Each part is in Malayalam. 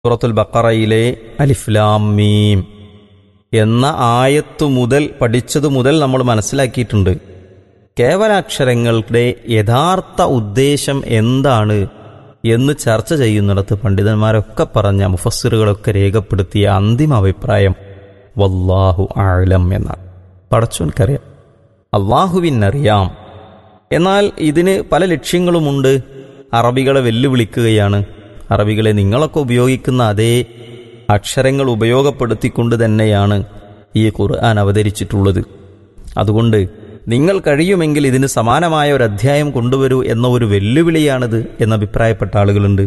സൂറത്തുൽ ബക്കറയിലെ അലിഫ്ലാം മീം എന്ന ആയത്തു മുതൽ പഠിച്ചതു മുതൽ നമ്മൾ മനസ്സിലാക്കിയിട്ടുണ്ട് കേവലാക്ഷരങ്ങളുടെ യഥാർത്ഥ ഉദ്ദേശം എന്താണ് എന്ന് ചർച്ച ചെയ്യുന്നിടത്ത് പണ്ഡിതന്മാരൊക്കെ പറഞ്ഞ മുഫസ്സിറുകളൊക്കെ രേഖപ്പെടുത്തിയ അന്തിമ അഭിപ്രായം വല്ലാഹു ആലം എന്നാണ് പടച്ചോൻക്കറിയാം അള്ളാഹുവിനറിയാം എന്നാൽ ഇതിന് പല ലക്ഷ്യങ്ങളുമുണ്ട് അറബികളെ വെല്ലുവിളിക്കുകയാണ് അറബികളെ നിങ്ങളൊക്കെ ഉപയോഗിക്കുന്ന അതേ അക്ഷരങ്ങൾ ഉപയോഗപ്പെടുത്തിക്കൊണ്ട് തന്നെയാണ് ഈ ഖുർആൻ അവതരിച്ചിട്ടുള്ളത് അതുകൊണ്ട് നിങ്ങൾ കഴിയുമെങ്കിൽ ഇതിന് സമാനമായ ഒരു അധ്യായം കൊണ്ടുവരൂ എന്ന ഒരു വെല്ലുവിളിയാണിത് എന്ന് അഭിപ്രായപ്പെട്ട ആളുകളുണ്ട്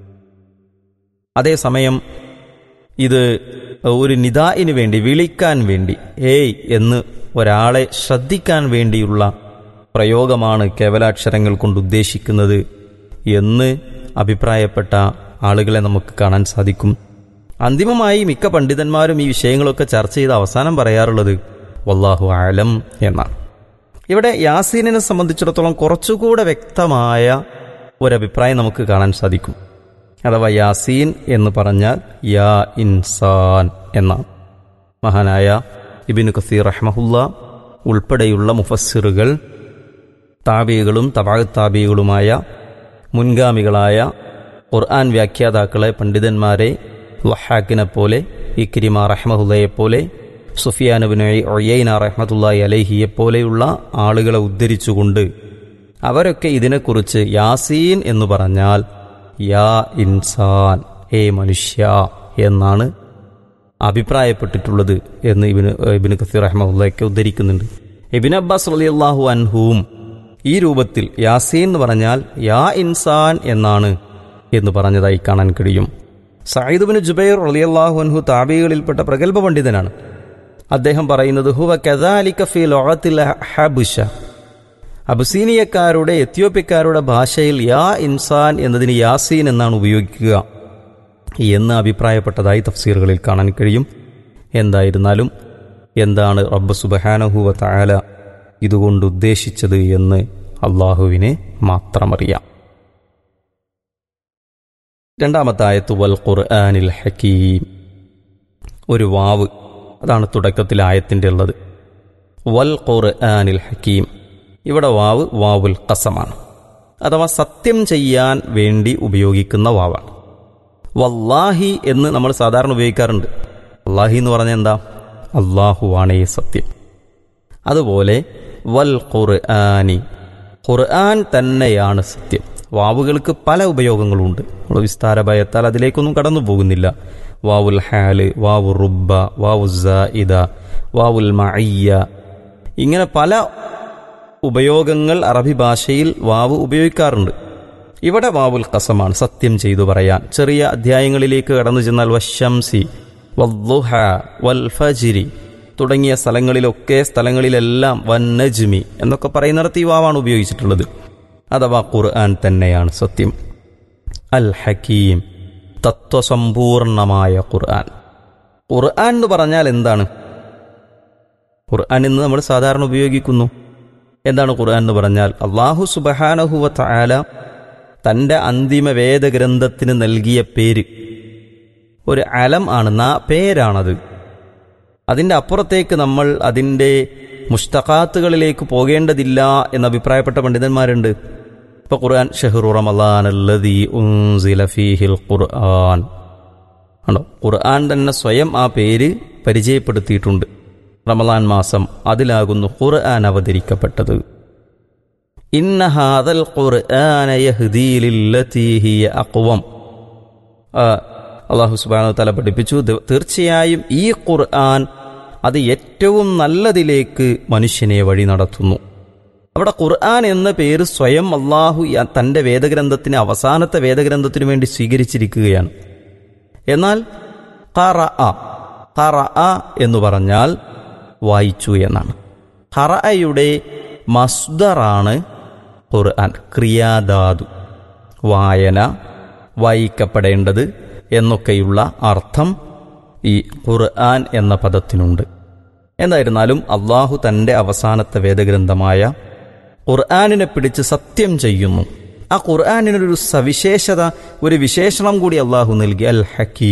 അതേസമയം ഇത് ഒരു നിദായിന് വേണ്ടി വിളിക്കാൻ വേണ്ടി ഏയ് എന്ന് ഒരാളെ ശ്രദ്ധിക്കാൻ വേണ്ടിയുള്ള പ്രയോഗമാണ് കേവലാക്ഷരങ്ങൾ കൊണ്ട് ഉദ്ദേശിക്കുന്നത് എന്ന് അഭിപ്രായപ്പെട്ട ആളുകളെ നമുക്ക് കാണാൻ സാധിക്കും അന്തിമമായി മിക്ക പണ്ഡിതന്മാരും ഈ വിഷയങ്ങളൊക്കെ ചർച്ച ചെയ്ത് അവസാനം പറയാറുള്ളത് വല്ലാഹു ആലം എന്നാണ് ഇവിടെ യാസീനിനെ സംബന്ധിച്ചിടത്തോളം കുറച്ചുകൂടെ വ്യക്തമായ ഒരഭിപ്രായം നമുക്ക് കാണാൻ സാധിക്കും അഥവാ യാസീൻ എന്ന് പറഞ്ഞാൽ യാ ഇൻസാൻ എന്നാണ് മഹാനായ ഇബിനു കസീർ റഹ്മഹുല്ല ഉൾപ്പെടെയുള്ള മുഫസ്സിറുകൾ താബികളും തബാഗ് താബികളുമായ മുൻഗാമികളായ ഖുർആൻ വ്യാഖ്യാതാക്കളെ പണ്ഡിതന്മാരെ വഹാക്കിനെ പോലെ ഇക്രിമ റഹ്മഹുല്ലയെ പോലെ സുഫിയാനുബിന് ഒയ്യൈന റഹ്മത്തുല്ലായി അലഹിയെ പോലെയുള്ള ആളുകളെ ഉദ്ധരിച്ചുകൊണ്ട് അവരൊക്കെ ഇതിനെക്കുറിച്ച് യാസീൻ എന്ന് പറഞ്ഞാൽ യാ ഇൻസാൻ ഹേ മനുഷ്യ എന്നാണ് അഭിപ്രായപ്പെട്ടിട്ടുള്ളത് എന്ന് ഇബിന് ഇബിന് കസീർ റഹ്മുള്ളയൊക്കെ ഉദ്ധരിക്കുന്നുണ്ട് ഇബിൻ അബ്ബാസ് റളിയല്ലാഹു അൻഹുവും ഈ രൂപത്തിൽ യാസീൻ എന്ന് പറഞ്ഞാൽ യാ ഇൻസാൻ എന്നാണ് എന്ന് പറഞ്ഞതായി കാണാൻ കഴിയും സയ്യിദ് ബിൻ ജുബൈർ റളിയല്ലാഹു അൻഹു താബികളിൽപ്പെട്ട പ്രഗത്ഭ പണ്ഡിതനാണ് അദ്ദേഹം പറയുന്നത് ഹുവ കദാലിക ഫി ലോകത്തിൽ ഹബുഷ അബുസീനിയക്കാരുടെ എത്യോപ്യക്കാരുടെ ഭാഷയിൽ യാ ഇൻസാൻ എന്നതിന് യാസീൻ എന്നാണ് ഉപയോഗിക്കുക എന്ന് അഭിപ്രായപ്പെട്ടതായി തഫ്സീറുകളിൽ കാണാൻ കഴിയും എന്തായിരുന്നാലും എന്താണ് റബ്ബ് സുബഹാനഹുവ താല ഇതുകൊണ്ട് ഉദ്ദേശിച്ചത് എന്ന് അള്ളാഹുവിനെ മാത്രമറിയാം രണ്ടാമത്തെ ആയത്ത് വൽ ഖുർആനിൽ ഹക്കീം ഒരു വാവ് അതാണ് തുടക്കത്തിൽ ആയത്തിൻ്റെ ഉള്ളത് വൽ ഖുർആനിൽ ഹക്കീം ഇവിടെ വാവ് വാവുൽ കസമാണ് അഥവാ സത്യം ചെയ്യാൻ വേണ്ടി ഉപയോഗിക്കുന്ന വാവാണ് വല്ലാഹി എന്ന് നമ്മൾ സാധാരണ ഉപയോഗിക്കാറുണ്ട് അള്ളാഹി എന്ന് പറഞ്ഞാൽ എന്താ അള്ളാഹുവാണേ സത്യം അതുപോലെ വൽ ഖുർആനി ഖുർആൻ തന്നെയാണ് സത്യം വാവുകൾക്ക് പല ഉപയോഗങ്ങളുണ്ട് നമ്മൾ വിസ്താര ഭയത്താൽ അതിലേക്കൊന്നും കടന്നു പോകുന്നില്ല വാവുൽ ഹാല് വാവു റുബ്ബ വാവു ഇദ വാവുൽ മഅയ്യ ഇങ്ങനെ പല ഉപയോഗങ്ങൾ അറബി ഭാഷയിൽ വാവ് ഉപയോഗിക്കാറുണ്ട് ഇവിടെ വാവുൽ കസമാണ് സത്യം ചെയ്തു പറയാൻ ചെറിയ അധ്യായങ്ങളിലേക്ക് കടന്നു ചെന്നാൽ വശംസി വല്ലുഹ വൽ ഫജിരി തുടങ്ങിയ സ്ഥലങ്ങളിലൊക്കെ സ്ഥലങ്ങളിലെല്ലാം വന്നജ്മി എന്നൊക്കെ പറയുന്നിടത്ത് ഈ വാവാണ് ഉപയോഗിച്ചിട്ടുള്ളത് അഥവാ ഖുർആൻ തന്നെയാണ് സത്യം അൽ ഹക്കീം തത്വസമ്പൂർണമായ ഖുർആൻ ഖുർആൻ എന്ന് പറഞ്ഞാൽ എന്താണ് ഖുർആൻ എന്ന് നമ്മൾ സാധാരണ ഉപയോഗിക്കുന്നു എന്താണ് ഖുർആൻ എന്ന് പറഞ്ഞാൽ അള്ളാഹു സുബഹാനഹുവ താല തൻ്റെ അന്തിമ വേദഗ്രന്ഥത്തിന് നൽകിയ പേര് ഒരു അലം ആണ് നാ പേരാണത് അതിൻ്റെ അപ്പുറത്തേക്ക് നമ്മൾ അതിൻ്റെ മുസ്തഖാത്തുകളിലേക്ക് പോകേണ്ടതില്ല എന്ന് അഭിപ്രായപ്പെട്ട പണ്ഡിതന്മാരുണ്ട് ഇപ്പൊ ഖുർആൻ ഷെഹ്റു റമലാൻ ഫീഹിൽ ഖുർആൻ ആണോ ഖുർആൻ തന്നെ സ്വയം ആ പേര് പരിചയപ്പെടുത്തിയിട്ടുണ്ട് റമലാൻ മാസം അതിലാകുന്നു ഖുർആൻ അവതരിക്കപ്പെട്ടത് ഇന്ന ഹാദൽ ഖുർആന യഹ്ദീ ലില്ലതീ ഹിയ അഖ്വം അള്ളാഹു സുബ്ഹാനഹു തആല പഠിപ്പിച്ചു തീർച്ചയായും ഈ ഖുർആൻ അത് ഏറ്റവും നല്ലതിലേക്ക് മനുഷ്യനെ വഴി നടത്തുന്നു അവിടെ ഖുർആൻ എന്ന പേര് സ്വയം അള്ളാഹു തൻ്റെ വേദഗ്രന്ഥത്തിന് അവസാനത്തെ വേദഗ്രന്ഥത്തിനു വേണ്ടി സ്വീകരിച്ചിരിക്കുകയാണ് എന്നാൽ ഖറ ഖറ എന്ന് പറഞ്ഞാൽ വായിച്ചു എന്നാണ് ഖറയുടെ മസ്ദറാണ് ഖുർആൻ ക്രിയാധാതു വായന വായിക്കപ്പെടേണ്ടത് എന്നൊക്കെയുള്ള അർത്ഥം ഈ ഖുർആൻ എന്ന പദത്തിനുണ്ട് എന്തായിരുന്നാലും അള്ളാഹു തൻ്റെ അവസാനത്തെ വേദഗ്രന്ഥമായ ഖുർആാനിനെ പിടിച്ച് സത്യം ചെയ്യുന്നു ആ ഖുർആാനിനൊരു സവിശേഷത ഒരു വിശേഷണം കൂടി അള്ളാഹു നൽകി അൽ ഹക്കീം